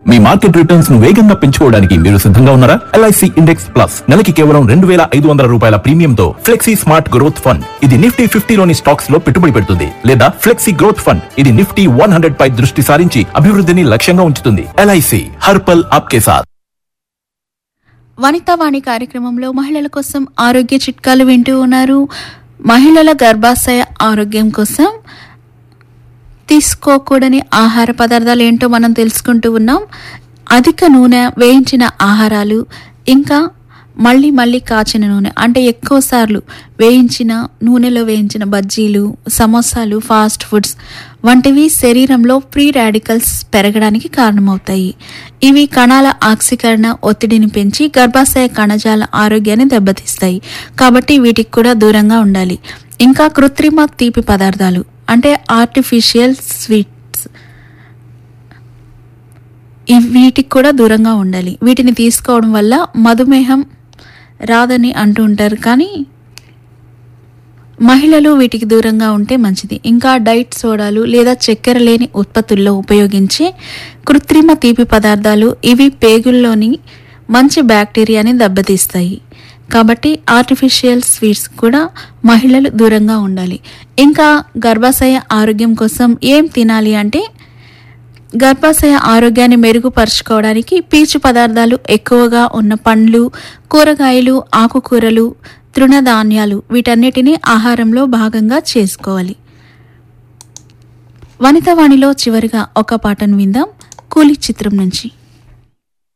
మీ market returns ను వేగంగా పెంచుకోవడానికి మీరు సిద్ధంగా ఉన్నారా ఎల్ఐసి ఇండెక్స్ ప్లస్ నెలకి కేవలం రెండు వేల ఐదు వందల రూపాయల ప్రీమియంతో ఫ్లెక్సీ స్మార్ట్ గ్రోత్ ఫండ్ ఇది నిఫ్టీ ఫిఫ్టీలోని స్టాక్స్ లో పెట్టుబడి పెడుతుంది లేదా ఫ్లెక్సీ గ్రోత్ ఫండ్ ఇది నిఫ్టీ వన్ హండ్రెడ్ పై దృష్టి సారించి అభివృద్ధిని లక్ష్యంగా ఉంచుతుంది ఎల్ఐసి హర్పల్ ఆప్కే సాత్ వనితావాణి కార్యక్రమంలో మహిళల కోసం ఆరోగ్య చిట్కాలు వింటూ ఉన్నారు మహిళల గర్భాశయ ఆరోగ్యం కోసం తీసుకోకూడని ఆహార పదార్థాలు ఏంటో మనం తెలుసుకుంటూ ఉన్నాం అధిక నూనె వేయించిన ఆహారాలు ఇంకా మళ్ళీ మళ్ళీ కాచిన నూనె అంటే ఎక్కువ సార్లు వేయించిన నూనెలో వేయించిన బజ్జీలు సమోసాలు ఫాస్ట్ ఫుడ్స్ వంటివి శరీరంలో ప్రీ రాడికల్స్ పెరగడానికి కారణమవుతాయి ఇవి కణాల ఆక్సీకరణ ఒత్తిడిని పెంచి గర్భాశయ కణజాల ఆరోగ్యాన్ని దెబ్బతీస్తాయి కాబట్టి వీటికి కూడా దూరంగా ఉండాలి ఇంకా కృత్రిమ తీపి పదార్థాలు అంటే ఆర్టిఫిషియల్ స్వీట్స్ ఈ వీటికి కూడా దూరంగా ఉండాలి వీటిని తీసుకోవడం వల్ల మధుమేహం రాదని అంటూ ఉంటారు కానీ మహిళలు వీటికి దూరంగా ఉంటే మంచిది ఇంకా డైట్ సోడాలు లేదా చక్కెర లేని ఉత్పత్తుల్లో ఉపయోగించే కృత్రిమ తీపి పదార్థాలు ఇవి పేగుల్లోని మంచి బ్యాక్టీరియాని దెబ్బతీస్తాయి కాబట్టి ఆర్టిఫిషియల్ స్వీట్స్ కూడా మహిళలు దూరంగా ఉండాలి ఇంకా గర్భాశయ ఆరోగ్యం కోసం ఏం తినాలి అంటే గర్భాశయ ఆరోగ్యాన్ని మెరుగుపరచుకోవడానికి పీచు పదార్థాలు ఎక్కువగా ఉన్న పండ్లు కూరగాయలు ఆకుకూరలు తృణధాన్యాలు వీటన్నిటిని ఆహారంలో భాగంగా చేసుకోవాలి వనితవాణిలో చివరిగా ఒక పాటను విందాం కూలి చిత్రం నుంచి